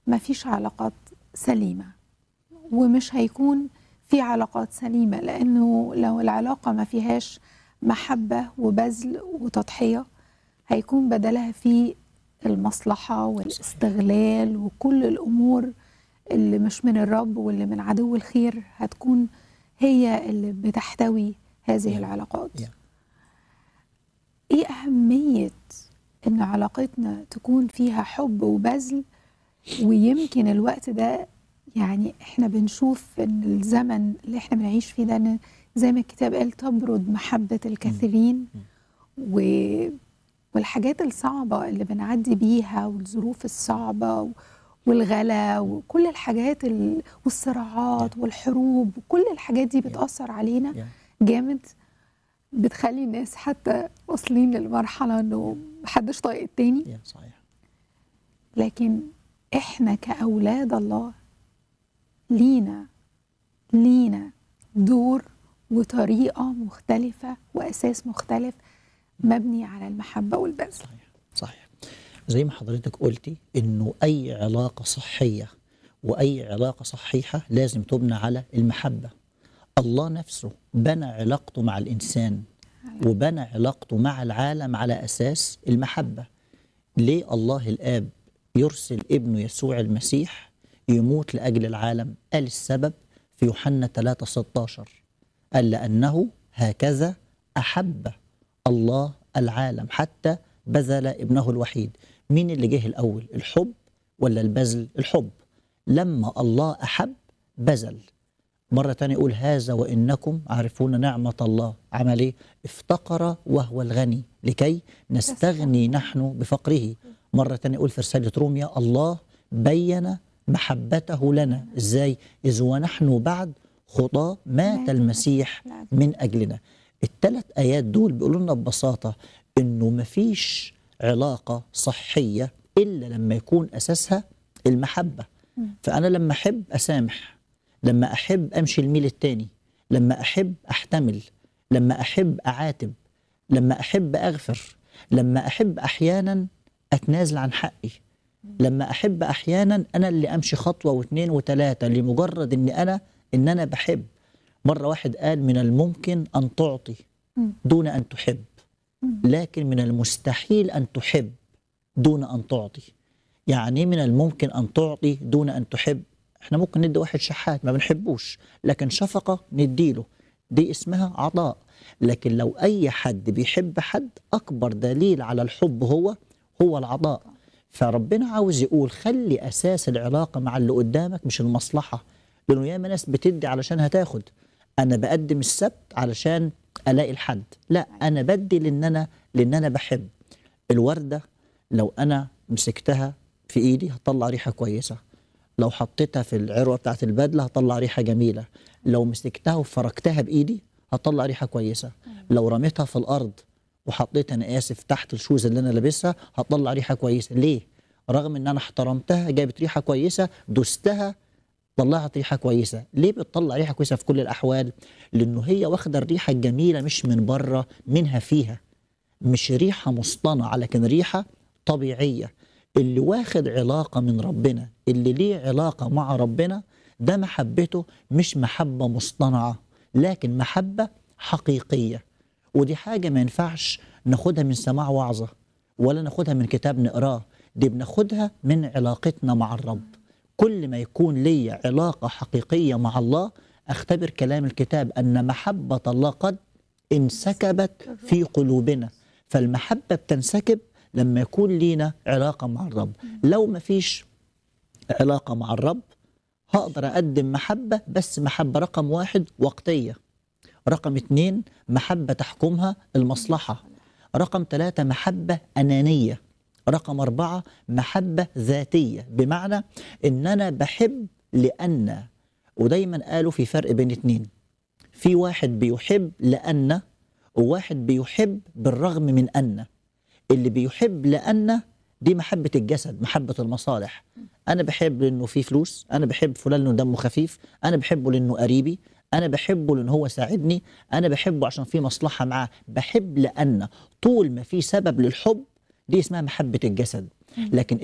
مفيش علاقات سليمة ومش هيكون في علاقات سليمة لأنه لو العلاقة ما فيهاش محبة وبذل وتضحية هيكون بدلها في المصلحة والاستغلال وكل الأمور اللي مش من الرب واللي من عدو الخير هتكون هي اللي بتحتوي هذه Yeah. العلاقات Yeah. ايه أهمية إن علاقتنا تكون فيها حب وبذل ويمكن الوقت ده يعني احنا بنشوف ان الزمن اللي احنا بنعيش فيه ده إن زي ما الكتاب قال تبرد محبة الكثيرين و والحاجات الصعبة اللي بنعدي بيها والظروف الصعبة و- والغلا وكل الحاجات ال... والصراعات والحروب وكل الحاجات دي بتأثر علينا Yeah. جامد بتخلي الناس حتى واصلين للمرحلة انه محدش طايق التاني Yeah, صحيح لكن احنا كأولاد الله لينا لينا دور وطريقة مختلفة وأساس مختلف مبني على المحبة والبذل صحيح صحيح زي ما حضرتك قلتي انه اي علاقه صحيه واي علاقه صحيحه لازم تبنى على المحبه الله نفسه بنى علاقته مع الانسان وبنى علاقته مع العالم على اساس المحبه ليه الله الاب يرسل ابنه يسوع المسيح يموت لاجل العالم قال السبب في يوحنا 3 16 قال لانه هكذا احب الله العالم حتى بذل ابنه الوحيد مين اللي جه الاول الحب ولا البذل الحب لما الله احب بذل مرة تانية يقول هذا وإنكم عارفون نعمة الله عمل إيه؟ افتقر وهو الغني لكي نستغني نحن بفقره مرة تانية يقول في رسالة روميا الله بين محبته لنا إزاي؟ إذ ونحن بعد خطاة مات مات المسيح المسيح. من أجلنا الثلاث آيات دول بيقولوا لنا ببساطة إنه مفيش علاقة صحية إلا لما يكون أساسها المحبة فأنا لما أحب أسامح لما أحب أمشي الميل التاني لما أحب أحتمل لما أحب أعاتب لما أحب أغفر لما أحب أحيانا أتنازل عن حقي لما أحب أحيانا أنا اللي أمشي خطوة واثنين وثلاثة لمجرد إن أنا إن أنا بحب مرة واحد قال من الممكن أن تعطي دون أن تحب لكن من المستحيل أن تحب دون أن تعطي يعني إيه من الممكن أن تعطي دون أن تحب احنا ممكن ندي واحد شحات ما بنحبوش لكن شفقة نديله دي اسمها عطاء لكن لو أي حد بيحب حد أكبر دليل على الحب هو هو العطاء فربنا عاوز يقول خلي أساس العلاقة مع اللي قدامك مش المصلحة لأنه ياما ناس بتدي علشان هتاخد أنا بقدم السبت علشان ألاقي الحد لا أنا بدي لأن أنا لأن أنا بحب الوردة لو أنا مسكتها في إيدي هتطلع ريحة كويسة لو حطيتها في العروة بتاعت البدلة هتطلع ريحة جميلة لو مسكتها وفركتها بإيدي هتطلع ريحة كويسة لو رميتها في الأرض وحطيت أنا آسف تحت الشوز اللي أنا لابسها هتطلع ريحة كويسة ليه؟ رغم إن أنا احترمتها جابت ريحة كويسة دوستها طلعت ريحة كويسة ليه بتطلع ريحة كويسة في كل الأحوال؟ لأنه هي واخدة الريحة الجميلة مش من بره منها فيها مش ريحة مصطنعة لكن ريحة طبيعية اللي واخد علاقة من ربنا اللي ليه علاقة مع ربنا ده محبته مش محبة مصطنعة لكن محبة حقيقية ودي حاجة ما ينفعش ناخدها من سماع وعظة ولا ناخدها من كتاب نقراه دي بناخدها من علاقتنا مع الرب كل ما يكون لي علاقة حقيقية مع الله اختبر كلام الكتاب أن محبة الله قد انسكبت في قلوبنا فالمحبة بتنسكب لما يكون لينا علاقة مع الرب لو ما فيش علاقة مع الرب هقدر أقدم محبة بس محبة رقم واحد وقتية رقم اتنين محبة تحكمها المصلحة رقم ثلاثة محبة أنانية رقم أربعة محبة ذاتية بمعنى إن أنا بحب لأن ودايما قالوا في فرق بين اتنين في واحد بيحب لأن وواحد بيحب بالرغم من أن اللي بيحب لأن دي محبة الجسد محبة المصالح أنا بحب لأنه فيه فلوس أنا بحب فلان لأنه دمه خفيف أنا بحبه لأنه قريبي أنا بحبه لأن هو ساعدني أنا بحبه عشان في مصلحة معاه بحب لأن طول ما في سبب للحب دي اسمها محبة الجسد لكن